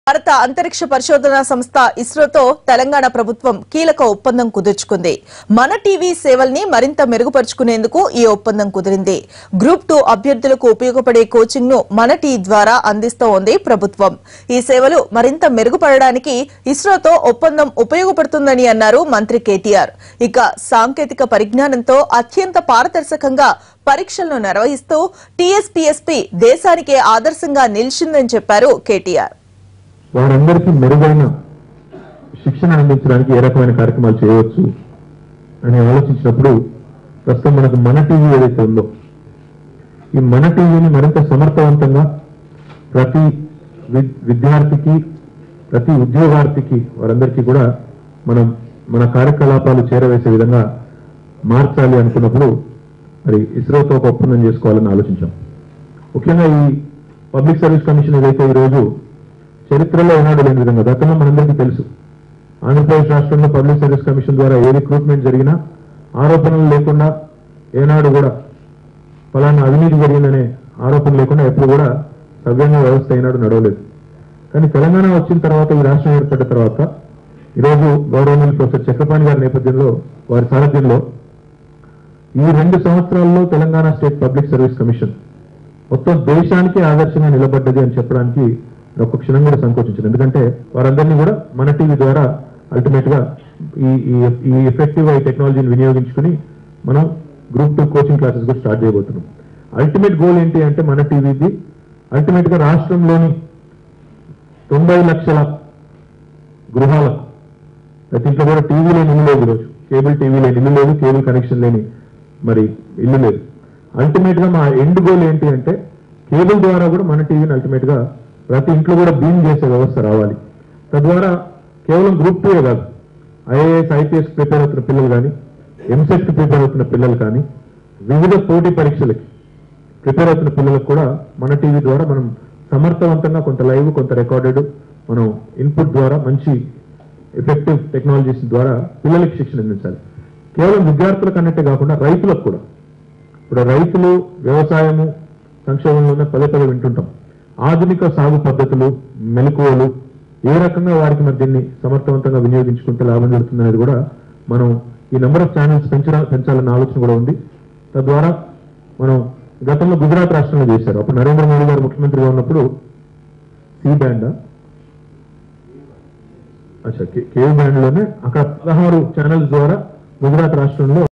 భారత అంతరిక్ష పరిశోధన సంస్థ ఇస్రోతో తెలంగాణ ప్రభుత్వం కీలక ఒప్పందం కుదుర్చుకుంది మన టీవీ సేవల్ని మరింత మెరుగుపరుచుకునేందుకు ఈ ఒప్పందం కుదిరింది గ్రూప్ టూ అభ్యర్థులకు ఉపయోగపడే కోచింగ్ ను మన టీ ద్వారా అందిస్తోంది ప్రభుత్వం ఈ సేవలు మరింత మెరుగుపడడానికి ఇస్రోతో ఒప్పందం ఉపయోగపడుతుందని అన్నారు మంత్రి కేటీఆర్ ఇక సాంకేతిక పరిజ్ఞానంతో అత్యంత పారదర్శకంగా పరీక్షలను నిర్వహిస్తూ టీఎస్పీఎస్పీ దేశానికే ఆదర్శంగా నిలిచిందని చెప్పారు కేటీఆర్ వారందరికీ మెరుగైన శిక్షణ అందించడానికి ఏ రకమైన కార్యక్రమాలు చేయవచ్చు అని ఆలోచించినప్పుడు ప్రస్తుతం మనకు మన టీవీ ఏదైతే ఉందో ఈ మన టీవీని మరింత సమర్థవంతంగా ప్రతి వి- విద్యార్థికి ప్రతి ఉద్యోగార్థికి వారందరికీ కూడా మనం మన కార్యకలాపాలు చేరవేసే విధంగా మార్చాలి అనుకున్నప్పుడు మరి ఇస్రోతో ఒక ఒప్పందం చేసుకోవాలని ఆలోచించాం ముఖ్యంగా ఈ పబ్లిక్ సర్వీస్ కమిషన్ ఏదైతే ఈరోజు చరిత్రలో ఏనాడు లేని విధంగా గతంలో మనందరికీ తెలుసు ఆంధ్రప్రదేశ్ రాష్ట్రంలో పబ్లిక్ సర్వీస్ కమిషన్ ద్వారా ఏ రిక్రూట్మెంట్ జరిగినా ఆరోపణలు లేకుండా ఏనాడు కూడా ఫలానా అవినీతి జరిగిందనే ఆరోపణ లేకుండా ఎప్పుడు కూడా సవ్యంగా వ్యవస్థ అయినాడు నడవలేదు కానీ తెలంగాణ వచ్చిన తర్వాత ఈ రాష్ట్రం ఏర్పడిన తర్వాత ఈరోజు గౌరవనీయులు ప్రొఫెసర్ చక్రపాణి గారి నేపథ్యంలో వారి సారథ్యంలో ఈ రెండు సంవత్సరాల్లో Telangana state public service commission మొత్తం దేశానికి ఆదర్శంగా నిలబడ్డది అని చెప్పడానికి నేను ఒక్క క్షణం కూడా సంకోచించను ఎందుకంటే వారందరినీ కూడా మన టీవీ ద్వారా అల్టిమేట్ గా ఈ ఈ- ఈ ఎఫెక్టివ్ ఈ టెక్నాలజీని వినియోగించుకుని మనం గ్రూప్ టూ కోచింగ్ క్లాసెస్ కూడా స్టార్ట్ చేయబోతున్నాం అల్టిమేట్ గోల్ ఏంటి అంటే మన టీవీది అల్టిమేట్ గా రాష్ట్రంలోని తొంభై లక్షల గృహాలకు ప్రతి ఇంట్లో కూడా టీవీ లేని ఇల్లు లేదు ఈరోజు కేబుల్ టీవీ లేని ఇల్లు లేదు కేబుల్ కనెక్షన్ లేని మరి ఇల్లు లేదు అల్టిమేట్ గా మా ఎండ్ గోల్ ఏంటి అంటే కేబుల్ ద్వారా కూడా మన టీవీని అల్టిమేట్ గా ప్రతి ఇంట్లో కూడా బీమ్ చేసే వ్యవస్థ రావాలి తద్వారా కేవలం గ్రూప్ టూ కాదు ఐఏఎస్ ఐపీఎస్ ప్రిపేర్ అవుతున్న పిల్లలు కానీ ఎంసెట్ ప్రిపేర్ అవుతున్న పిల్లలు కానీ వివిధ పోటీ పరీక్షలకి ప్రిపేర్ అవుతున్న పిల్లలకు కూడా మన టీవీ ద్వారా మనం సమర్థవంతంగా కొంత లైవ్ కొంత రికార్డెడ్ మనం ఇన్పుట్ ద్వారా మంచి ఎఫెక్టివ్ టెక్నాలజీస్ ద్వారా పిల్లలకి శిక్షణ అందించాలి కేవలం విద్యార్థులకు అన్నట్టే కాకుండా రైతులకు కూడా ఇప్పుడు రైతులు వ్యవసాయము సంక్షేమంలో ఉన్న పదే పదే వింటుంటాం ఆధునిక సాగు పద్ధతులు మెలకువలు ఏ రకంగా వారికి మరి దీన్ని సమర్థవంతంగా వినియోగించుకుంటే లాభం జరుగుతుంది అనేది కూడా మనం ఈ నెంబర్ ఆఫ్ ఛానల్స్ పెంచడా పెంచాలన్న ఆలోచన కూడా ఉంది తద్వారా మనం గతంలో గుజరాత్ రాష్ట్రంలో చేశారు అప్పుడు నరేంద్ర మోడీ గారు ముఖ్యమంత్రిగా ఉన్నప్పుడు సి బ్యాండ్ అచ్చా కే బ్యాండ్ లోనే అక్కడ పదహారు ఛానల్స్ ద్వారా గుజరాత్ రాష్ట్రంలో